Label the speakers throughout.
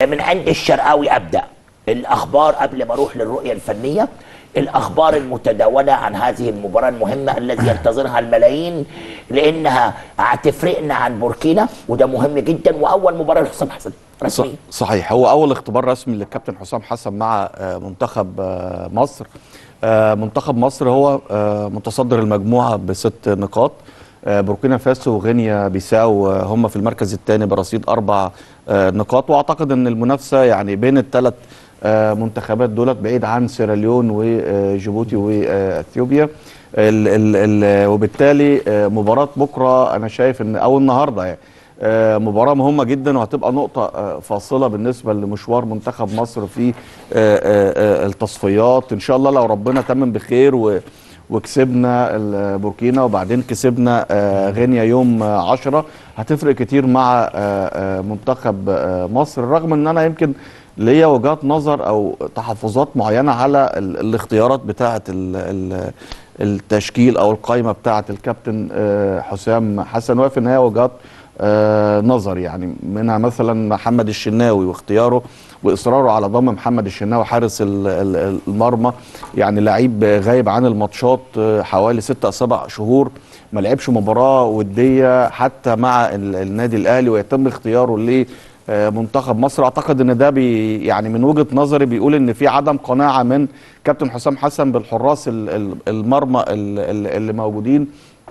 Speaker 1: من عند الشرقاوي ابدا الاخبار قبل ما اروح للرؤيه الفنيه الاخبار المتداوله عن هذه المباراه المهمه التي ينتظرها الملايين لانها هتفرقنا عن بوركينا وده مهم جدا واول مباراه لحسام حسن
Speaker 2: ص-
Speaker 1: رسمي
Speaker 2: صحيح هو اول اختبار رسمي للكابتن حسام حسن مع آه، منتخب آه، مصر آه، منتخب مصر هو آه، متصدر المجموعه بست نقاط آه، بوركينا فاسو وغينيا بيساو آه، هم في المركز الثاني برصيد اربع آه، نقاط واعتقد ان المنافسه يعني بين الثلاث منتخبات دولت بعيد عن سيراليون وجيبوتي واثيوبيا ال- ال- ال- وبالتالي آه، مباراه بكره انا شايف ان او النهارده يعني آه، مباراة مهمة جدا وهتبقى نقطة آه، فاصلة بالنسبة لمشوار منتخب مصر في آه، آه، آه، التصفيات إن شاء الله لو ربنا تمم بخير و وكسبنا ال- بوركينا وبعدين كسبنا آه، غينيا يوم آه، عشرة هتفرق كتير مع آه، آه، منتخب آه، مصر رغم ان انا يمكن ليا وجهات نظر او تحفظات معينة على ال- الاختيارات بتاعة ال- ال- التشكيل او القائمة بتاعة الكابتن آه، حسام حسن واقف ان هي وجهات آه، نظر يعني منها مثلا محمد الشناوي واختياره واصراره على ضم محمد الشناوي حارس ال- ال- المرمى يعني لعيب غايب عن الماتشات آه، حوالي ستة سبع شهور ما لعبش مباراه وديه حتى مع ال- النادي الاهلي ويتم اختياره ل آه، منتخب مصر اعتقد ان ده بي يعني من وجهه نظري بيقول ان في عدم قناعه من كابتن حسام حسن بالحراس ال- ال- المرمى ال- ال- اللي موجودين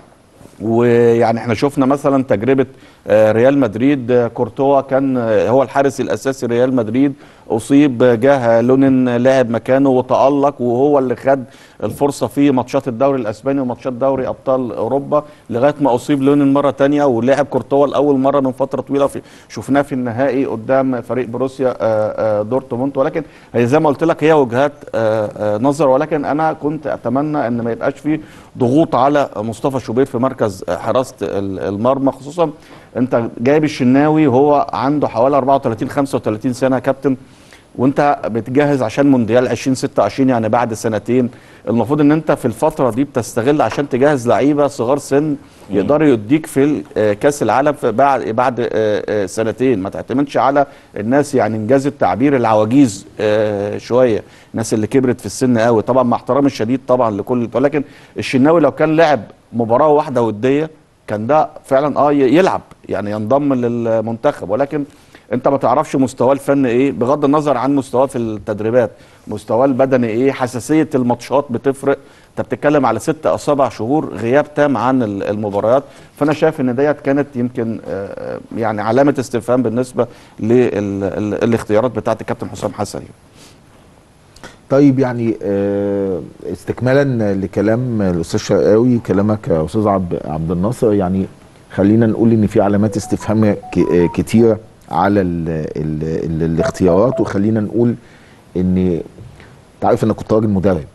Speaker 2: ويعني احنا شفنا مثلا تجربه آه، ريال مدريد آه، كورتوا كان آه، هو الحارس الاساسي ريال مدريد اصيب آه، جه لونين لعب مكانه وتالق وهو اللي خد الفرصه في ماتشات الدوري الاسباني وماتشات دوري ابطال اوروبا لغايه ما اصيب لونين مره تانية ولعب كورتوا لاول مره من فتره طويله في شفناه في النهائي قدام فريق بروسيا آه، آه، دورتموند ولكن هي زي ما قلت لك هي وجهات آه، آه، نظر ولكن انا كنت اتمنى ان ما يبقاش فيه ضغوط على مصطفى شوبير في مركز آه، حراسه ال- المرمى خصوصا انت جايب الشناوي وهو عنده حوالي 34 35 سنه يا كابتن وانت بتجهز عشان مونديال 2026 يعني بعد سنتين المفروض ان انت في الفتره دي بتستغل عشان تجهز لعيبه صغار سن يقدروا يديك في ال- آه، كاس العالم في بعد بعد آه، آه، سنتين ما تعتمدش على الناس يعني انجاز التعبير العواجيز آه، شويه الناس اللي كبرت في السن قوي طبعا مع احترامي الشديد طبعا لكل ولكن الشناوي لو كان لعب مباراه واحده وديه كان ده فعلا اه ي- يلعب يعني ينضم للمنتخب ولكن انت ما تعرفش مستواه الفني ايه بغض النظر عن مستواه في التدريبات مستواه البدني ايه حساسيه الماتشات بتفرق انت بتتكلم على ست او سبع شهور غياب تام عن ال- المباريات فانا شايف ان ديت كانت يمكن آه، يعني علامه استفهام بالنسبه للاختيارات بتاعت الكابتن حسام حسن
Speaker 3: طيب يعني آه، استكمالا لكلام الاستاذ شرقاوي كلامك يا استاذ عبد عبد الناصر يعني خلينا نقول ان في علامات استفهام ك- آه، كتيره على ال ال ال الاختيارات وخلينا نقول ان انت عارف انا كنت راجل مدرب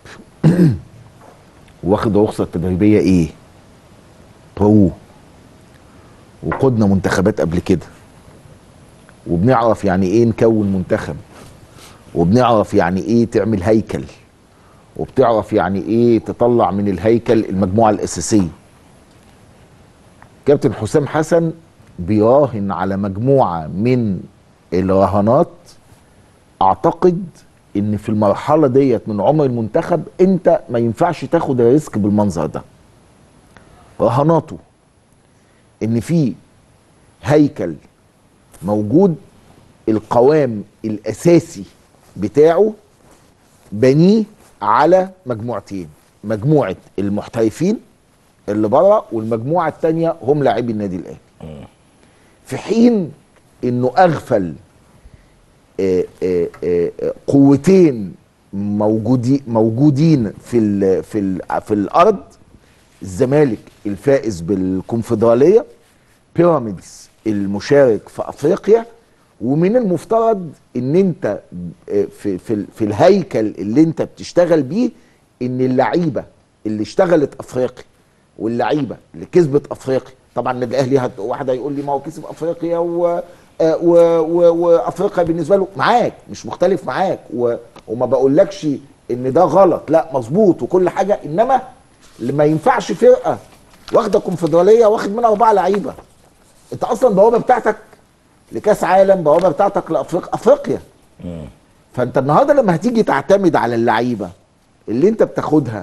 Speaker 3: واخد رخصه تدريبيه ايه؟ برو وقدنا منتخبات قبل كده وبنعرف يعني ايه نكون منتخب وبنعرف يعني ايه تعمل هيكل وبتعرف يعني ايه تطلع من الهيكل المجموعه الاساسيه كابتن حسام حسن بيراهن على مجموعه من الرهانات اعتقد ان في المرحله ديت من عمر المنتخب انت ما ينفعش تاخد الريسك بالمنظر ده رهاناته ان في هيكل موجود القوام الاساسي بتاعه بنيه على مجموعتين مجموعه المحترفين اللي بره والمجموعه الثانيه هم لاعبي النادي الاهلي في حين انه اغفل آه، آه، آه، آه، قوتين موجودين موجودين في ال في ال في الارض الزمالك الفائز بالكونفدراليه بيراميدز المشارك في افريقيا ومن المفترض ان انت آه، في في ال- في الهيكل اللي انت بتشتغل بيه ان اللعيبه اللي اشتغلت افريقيا واللعيبه اللي كسبت افريقيا طبعا النادي الاهلي هت- واحد هيقول لي ما هو كسب افريقيا و آه، و و وافريقيا بالنسبه له معاك مش مختلف معاك و وما بقولكش ان ده غلط لا مظبوط وكل حاجه انما اللي ما ينفعش فرقه واخده كونفدراليه واخد منها اربعه لعيبه انت اصلا البوابه بتاعتك لكاس عالم بوابه بتاعتك لافريقيا افريقيا فانت النهارده لما هتيجي تعتمد على اللعيبه اللي انت بتاخدها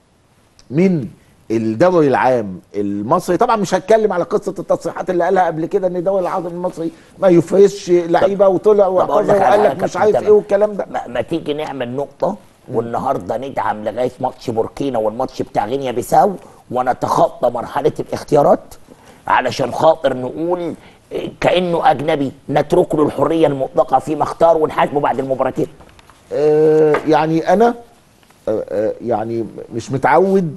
Speaker 3: من الدوري العام المصري طبعا مش هتكلم على قصه التصريحات اللي قالها قبل كده ان الدوري العام المصري ما يفرزش لعيبه وطلع
Speaker 1: طب أقول لك
Speaker 3: واعتذر
Speaker 1: على
Speaker 3: وقال
Speaker 1: حاجة
Speaker 3: لك مش
Speaker 1: كابتن
Speaker 3: عارف
Speaker 1: تامر.
Speaker 3: ايه والكلام ده
Speaker 1: ما, ما تيجي نعمل نقطة والنهارده ندعم لغاية ماتش بوركينا والماتش بتاع غينيا بيساو ونتخطى مرحلة الاختيارات علشان خاطر نقول إيه، كأنه أجنبي نترك له الحرية المطلقة فيما اختار ونحاسبه بعد المباراتين
Speaker 3: آه يعني انا آه آه يعني مش متعود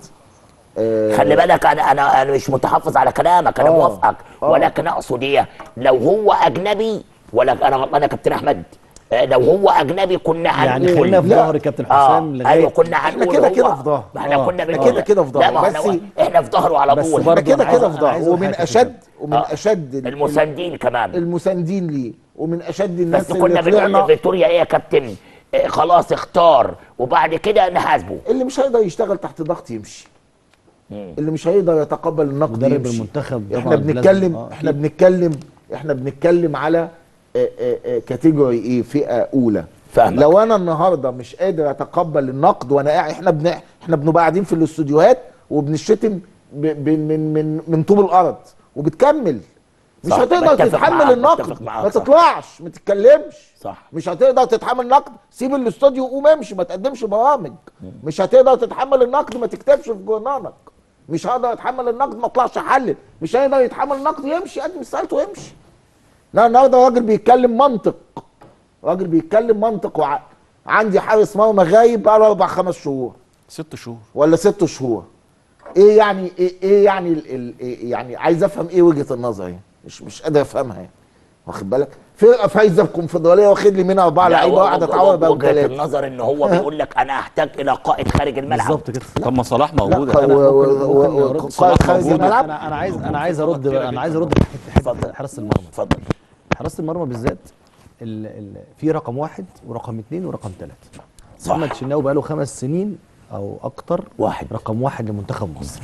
Speaker 3: آه
Speaker 1: خلي بالك انا انا انا مش متحفظ على كلامك انا
Speaker 3: آه.
Speaker 1: موافقك
Speaker 3: آه.
Speaker 1: ولكن اقصد ايه لو هو اجنبي ولا انا غلطان يا كابتن احمد آه، لو هو اجنبي كنا هنقول
Speaker 4: يعني خلينا في
Speaker 3: لا.
Speaker 4: ظهر كابتن
Speaker 1: اه
Speaker 4: حسام لغايه
Speaker 1: ايوه كنا هنقول
Speaker 3: كده
Speaker 1: هو-
Speaker 3: كده في ظهره.
Speaker 1: ما احنا
Speaker 4: آه.
Speaker 1: كنا
Speaker 3: إحنا
Speaker 1: بنقول
Speaker 3: كده كده في ظهره.
Speaker 1: لا ما احنا
Speaker 3: بس-
Speaker 1: احنا في ظهره على
Speaker 4: بس
Speaker 1: طول
Speaker 4: برضه
Speaker 3: احنا كده
Speaker 4: أنا عايز-
Speaker 3: كده في
Speaker 4: أنا عايز
Speaker 3: ظهره
Speaker 4: أقول
Speaker 3: ومن
Speaker 4: حاجة
Speaker 3: اشد ومن
Speaker 1: آه.
Speaker 3: اشد ال-
Speaker 1: المساندين كمان
Speaker 3: المساندين ليه ومن اشد الناس
Speaker 1: بس كنا
Speaker 3: اللي
Speaker 1: بنقول
Speaker 3: طلعنا
Speaker 1: لفيتوريا ايه يا كابتن آه، خلاص اختار وبعد كده نحاسبه
Speaker 3: اللي مش هيقدر يشتغل تحت ضغط يمشي اللي مش هيقدر يتقبل النقد
Speaker 4: مدرب
Speaker 3: يمشي
Speaker 4: المنتخب
Speaker 3: احنا
Speaker 4: طبعاً
Speaker 3: بنتكلم
Speaker 4: لازم- آه،
Speaker 3: احنا
Speaker 4: أكيد.
Speaker 3: بنتكلم احنا بنتكلم على آه، آه، آه، كاتيجوري ايه فئه اولى
Speaker 1: فاهمك.
Speaker 3: لو انا النهارده مش قادر اتقبل النقد وانا قاعد احنا بن احنا بنبقى قاعدين في الاستوديوهات وبنشتم ب... ب... من من من طوب الارض وبتكمل مش
Speaker 1: صح،
Speaker 3: هتقدر
Speaker 1: بتفق
Speaker 3: تتحمل
Speaker 1: معاك،
Speaker 3: النقد
Speaker 1: بتفق معاك،
Speaker 3: ما
Speaker 1: صح.
Speaker 3: تطلعش ما تتكلمش
Speaker 1: صح.
Speaker 3: مش هتقدر تتحمل نقد سيب الاستوديو وقوم امشي ما تقدمش برامج مش هتقدر تتحمل النقد ما تكتبش في جورنالك مش هقدر اتحمل النقد ما اطلعش احلل مش هيقدر يتحمل النقد يمشي قدم استقالته ويمشي لا النهارده راجل بيتكلم منطق راجل بيتكلم منطق وع... عندي حارس مرمى غايب بقى له اربع خمس شهور
Speaker 2: ست شهور
Speaker 3: ولا ست شهور ايه يعني ايه, إيه يعني ال ال إيه يعني عايز افهم ايه وجهه النظر يعني مش مش قادر افهمها يعني واخد بالك فرقه فايزه بكونفدراليه واخد لي منها اربعه
Speaker 1: لا،
Speaker 3: لعيبه
Speaker 1: و-
Speaker 3: قاعده
Speaker 1: و-
Speaker 3: تعوض بقى
Speaker 1: وجهة
Speaker 3: بثلاثه
Speaker 1: النظر ان هو بيقول لك انا احتاج الى قائد خارج الملعب
Speaker 4: بالظبط كده
Speaker 2: طب ما صلاح موجود
Speaker 3: لا،
Speaker 2: يا
Speaker 3: و- و-
Speaker 4: ممكن-
Speaker 3: و-
Speaker 4: ممكن
Speaker 3: و-
Speaker 4: أرد
Speaker 3: قائد
Speaker 2: صلاح
Speaker 3: خارج
Speaker 2: موجود.
Speaker 3: الملعب
Speaker 4: انا انا عايز انا عايز ارد انا عايز ارد حته
Speaker 1: اتفضل.
Speaker 4: حته حراسه المرمى
Speaker 1: اتفضل
Speaker 4: حراسه المرمى بالذات ال ال في رقم واحد ورقم اثنين ورقم ثلاثه
Speaker 1: صح.
Speaker 4: محمد شناوي بقى له خمس سنين او اكتر
Speaker 1: واحد.
Speaker 4: رقم واحد لمنتخب مصر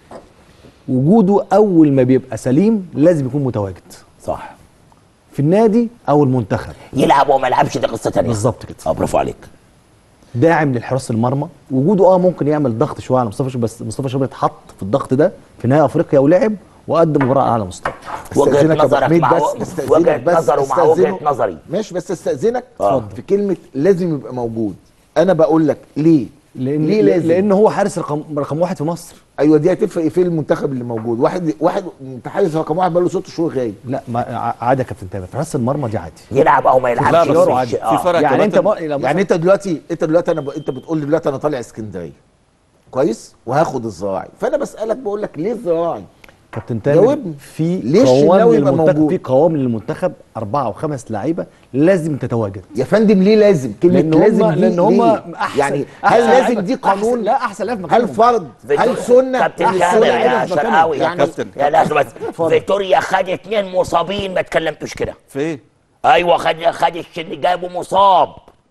Speaker 4: وجوده اول ما بيبقى سليم لازم يكون متواجد
Speaker 1: صح
Speaker 4: في النادي او المنتخب
Speaker 1: يلعب وما يلعبش دي قصه ثانيه
Speaker 4: بالظبط كده
Speaker 1: اه برافو عليك
Speaker 4: داعم للحراس المرمى وجوده اه ممكن يعمل ضغط شويه على مصطفى شوبير بس مصطفى شوبير اتحط في الضغط ده في نهائي افريقيا ولعب وقدم مباراه على اعلى مستوى
Speaker 1: وجهه
Speaker 3: استأذنك يا أبو
Speaker 1: نظرك
Speaker 3: حميد
Speaker 1: مع
Speaker 3: بس
Speaker 1: و-
Speaker 3: استأذنك
Speaker 1: وجهه
Speaker 3: بس
Speaker 1: نظره مع
Speaker 3: استأذنه.
Speaker 1: وجهه نظري
Speaker 3: ماشي بس استاذنك
Speaker 1: آه.
Speaker 3: في كلمه لازم يبقى موجود انا بقول لك ليه
Speaker 4: لان
Speaker 3: ليه لازم
Speaker 4: لان هو حارس رقم رقم واحد في مصر
Speaker 3: ايوه دي هتفرق إيه في المنتخب اللي موجود واحد واحد متحيز رقم واحد بقى له ست شهور غايب
Speaker 4: لا ما ع- عادي يا كابتن تامر في حراس المرمى دي عادي
Speaker 1: يلعب او ما يلعبش
Speaker 2: لا بس
Speaker 1: مش-
Speaker 4: عادي.
Speaker 1: آه.
Speaker 2: في فرق
Speaker 4: يعني انت
Speaker 2: كباتن.
Speaker 4: بقى لو
Speaker 3: يعني انت دلوقتي انت دلوقتي انا ب... انت بتقول لي دلوقتي انا طالع اسكندريه كويس وهاخد الزراعي فانا بسالك بقول لك ليه الزراعي
Speaker 4: كابتن تامر
Speaker 3: جاوبني.
Speaker 4: في
Speaker 3: ليه
Speaker 4: قوام
Speaker 3: الشناوي يبقى
Speaker 4: للمنتخب
Speaker 3: موجود؟
Speaker 4: في قوام للمنتخب اربعه او خمس لعيبه لازم تتواجد
Speaker 3: يا فندم ليه لازم كلمه
Speaker 4: لان
Speaker 3: لازم
Speaker 4: هم
Speaker 3: دي
Speaker 4: لان هم
Speaker 3: ليه؟
Speaker 4: احسن
Speaker 3: يعني
Speaker 4: أحسن
Speaker 3: هل لازم
Speaker 4: لعيبة-
Speaker 3: دي
Speaker 4: أحسن-
Speaker 3: قانون
Speaker 4: لا احسن لاعب في
Speaker 3: هل
Speaker 4: مكانهم.
Speaker 3: فرض هل سنه
Speaker 1: كابتن
Speaker 3: هل
Speaker 1: كامل
Speaker 3: سنة
Speaker 1: يا
Speaker 3: لعيبة في مكانهم؟
Speaker 1: شرقاوي
Speaker 2: يا
Speaker 3: يعني
Speaker 2: كابتن.
Speaker 1: يا لازم بس فيتوريا خد اتنين مصابين ما اتكلمتوش كده
Speaker 2: في ايه؟
Speaker 1: ايوه خد خد الشن جابوا مصاب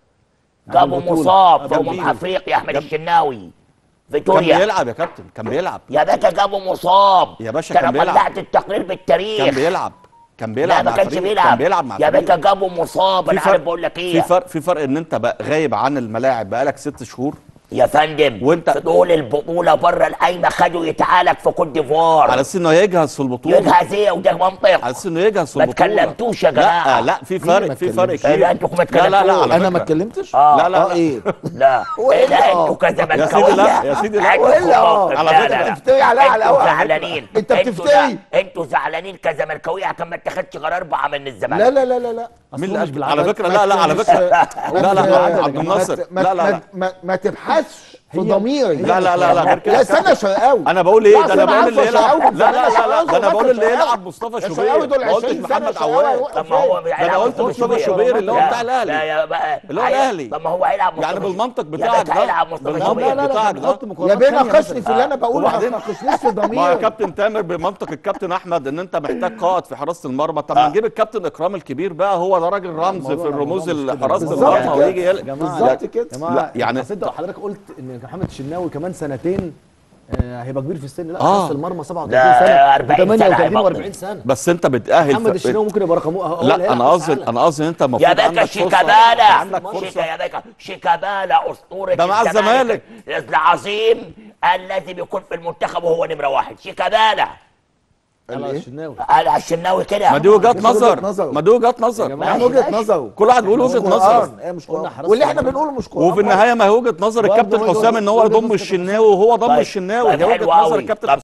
Speaker 1: جابوا
Speaker 2: البطولة.
Speaker 1: مصاب في
Speaker 2: جاب
Speaker 1: امم
Speaker 2: مين؟
Speaker 1: افريقيا احمد
Speaker 2: جاب-
Speaker 1: الشناوي
Speaker 2: كان
Speaker 1: فيتوريا
Speaker 2: بيلعب يا كابتن كان بيلعب
Speaker 1: يا باشا جابوا مصاب
Speaker 2: يا باشا
Speaker 1: ده
Speaker 2: كان
Speaker 1: انا
Speaker 2: بيلعب.
Speaker 1: طلعت التقرير بالتاريخ
Speaker 2: كان بيلعب كان
Speaker 1: لا
Speaker 2: بيلعب
Speaker 1: ما
Speaker 2: مع
Speaker 1: كانش
Speaker 2: فريق.
Speaker 1: بيلعب
Speaker 2: كان بيلعب مع
Speaker 1: يا
Speaker 2: فريق.
Speaker 1: باشا جابوا مصاب انا
Speaker 2: في
Speaker 1: عارف
Speaker 2: فرق
Speaker 1: بقول لك
Speaker 2: في
Speaker 1: ايه
Speaker 2: فرق في فرق ان انت بقى غايب عن الملاعب بقالك ست شهور
Speaker 1: يا فندم
Speaker 2: وانت-
Speaker 1: في طول البطوله بره القايمه خدوا يتعالج في كوت ديفوار
Speaker 2: على اساس انه يجهز في البطوله
Speaker 1: يجهز ايه وده منطق
Speaker 2: على اساس انه يجهز في
Speaker 1: ما
Speaker 2: البطوله
Speaker 1: اتكلمتوش يا جماعة.
Speaker 2: لا لا في
Speaker 3: مين اللي
Speaker 2: فرق
Speaker 3: ما
Speaker 2: في فرق
Speaker 3: اتكلمش؟
Speaker 2: كبير
Speaker 1: لا، انتوا ما
Speaker 2: لا لا لا على
Speaker 3: انا ما
Speaker 2: فكرة.
Speaker 3: اتكلمتش
Speaker 1: آه.
Speaker 2: لا لا
Speaker 3: اه ايه
Speaker 1: لا ايه ده انتوا كزملكاويه
Speaker 2: يا سيدي لا، يا سيدي لا.
Speaker 1: انتوا
Speaker 3: وإلا آه.
Speaker 1: موقف.
Speaker 2: على
Speaker 1: لا،
Speaker 2: فكرة
Speaker 1: لا، لا.
Speaker 3: بتفتري عليا على
Speaker 1: انتوا
Speaker 3: الهوا.
Speaker 1: زعلانين
Speaker 3: انت
Speaker 1: انتوا
Speaker 3: بتفتري.
Speaker 1: لا، انتوا زعلانين كزملكاويه عشان ما اتخذش قرار اربعه من الزمالك
Speaker 3: لا لا لا لا لا
Speaker 4: أصل
Speaker 2: مين
Speaker 4: هو
Speaker 2: اللي
Speaker 4: مش
Speaker 2: قال-
Speaker 4: بالعدد.
Speaker 2: على فكره لا لا على فكره لا لا لا عبد الناصر
Speaker 3: ما
Speaker 2: لا لا لا
Speaker 3: ما, ما تبحثش في
Speaker 4: هي-
Speaker 3: ضميري
Speaker 2: لا لا لا لا غير كده
Speaker 3: لا استنى شرقاوي
Speaker 2: انا بقول ايه
Speaker 3: لا،
Speaker 2: ده انا
Speaker 3: أصل
Speaker 2: بقول اللي
Speaker 3: عارفة
Speaker 2: يلعب
Speaker 3: شرقاوي
Speaker 2: لا لا لا لا ده انا
Speaker 3: شرقاوي
Speaker 2: بقول اللي
Speaker 3: شرقاوي.
Speaker 2: يلعب مصطفى
Speaker 3: يا
Speaker 2: شوبير
Speaker 3: شرقاوي دول
Speaker 2: ما قلتش
Speaker 3: 20 سنة
Speaker 2: محمد
Speaker 3: شرقاوي
Speaker 2: عواد
Speaker 3: هيوقف
Speaker 1: طب ما هو
Speaker 3: فين؟
Speaker 1: هيلعب
Speaker 2: ده أنا قلت مصطفى شوبير اللي هو
Speaker 1: لا،
Speaker 2: بتاع الأهلي.
Speaker 1: لا يا بقى
Speaker 2: اللي هو
Speaker 1: هي-
Speaker 2: الأهلي.
Speaker 1: طب ما هو هيلعب
Speaker 2: يعني
Speaker 1: مصطفى
Speaker 2: بالمنطق
Speaker 1: شوبير.
Speaker 2: بتاعك
Speaker 1: يا باشا
Speaker 2: ده.
Speaker 1: هيلعب مصطفى
Speaker 2: بالمنطق
Speaker 1: شوبير
Speaker 4: لا لا
Speaker 2: بتاعك
Speaker 4: لا
Speaker 2: ده.
Speaker 4: حط
Speaker 3: يا
Speaker 4: مقارنات
Speaker 3: بيه
Speaker 4: تانية
Speaker 3: ناقشني
Speaker 4: مثلا.
Speaker 3: في اللي انا بقوله ما
Speaker 2: وبعدين-
Speaker 3: تناقشنيش في
Speaker 2: ما هو يا
Speaker 3: ضميري
Speaker 2: كابتن تامر بمنطق الكابتن احمد ان انت محتاج قائد في حراسه المرمى طب ما نجيب الكابتن اكرام الكبير بقى هو ده راجل رمز
Speaker 4: الموضوع-
Speaker 2: في الرموز
Speaker 4: الموضوع مش كده.
Speaker 2: حراسه
Speaker 3: بالظبط
Speaker 2: المرمى
Speaker 3: كده.
Speaker 2: ويجي
Speaker 4: يا
Speaker 2: يل...
Speaker 4: جماعه
Speaker 3: بالظبط كده.
Speaker 4: يا جماعه
Speaker 2: لا، يعني-
Speaker 4: يعني انت حضرتك قلت ان محمد الشناوي كمان سنتين آه، هيبقى كبير في السن لا
Speaker 2: آه.
Speaker 4: حارس المرمى 37
Speaker 1: ده
Speaker 4: سنه
Speaker 1: 40 سنة
Speaker 4: 38
Speaker 1: هيبطل.
Speaker 4: و40 سنه
Speaker 2: بس انت بتأهل
Speaker 4: محمد
Speaker 2: ف-
Speaker 4: الشناوي ممكن يبقى رقمه هو
Speaker 2: لا
Speaker 4: اللي
Speaker 2: انا
Speaker 4: هيلعب
Speaker 2: قصدي
Speaker 4: كأس
Speaker 2: انا قصدي ان انت المفروض
Speaker 1: يا باشا
Speaker 2: عندك فرصة-
Speaker 1: شيكابالا
Speaker 2: عندك فرصه
Speaker 1: شيكا يا باشا شيكابالا اسطوره
Speaker 2: ده مع الزمالك.
Speaker 1: العظيم الذي بيكون في المنتخب وهو نمره واحد شيكابالا
Speaker 4: على
Speaker 3: إيه؟
Speaker 4: الشناوي
Speaker 1: قال على الشناوي كده
Speaker 2: ما دي وجهات
Speaker 3: مش وجهة
Speaker 2: نظر
Speaker 3: نظر.
Speaker 2: ما دي وجهات نظر
Speaker 4: جماعة،
Speaker 3: يعني
Speaker 1: ماشي،
Speaker 3: وجهه
Speaker 1: ماشي.
Speaker 3: نظر
Speaker 2: كل واحد بيقول
Speaker 3: مش
Speaker 2: وجهة نظر.
Speaker 3: قرآن، إيه مش
Speaker 4: قلنا
Speaker 3: قرآن
Speaker 4: حراسة
Speaker 3: واللي احنا
Speaker 4: المرمى.
Speaker 3: بنقوله مش قرآن
Speaker 2: وفي النهايه ما هي وجهه نظر
Speaker 4: برضه
Speaker 2: الكابتن
Speaker 4: وجهة
Speaker 2: حسام ان هو
Speaker 4: نظر-
Speaker 2: يضم
Speaker 4: وجهة نظر
Speaker 2: الشناوي وهو ضم
Speaker 1: طيب،
Speaker 2: الشناوي
Speaker 1: طيب
Speaker 2: ده
Speaker 1: حلو
Speaker 2: وجهه نظر
Speaker 1: قوي.
Speaker 2: الكابتن
Speaker 1: طب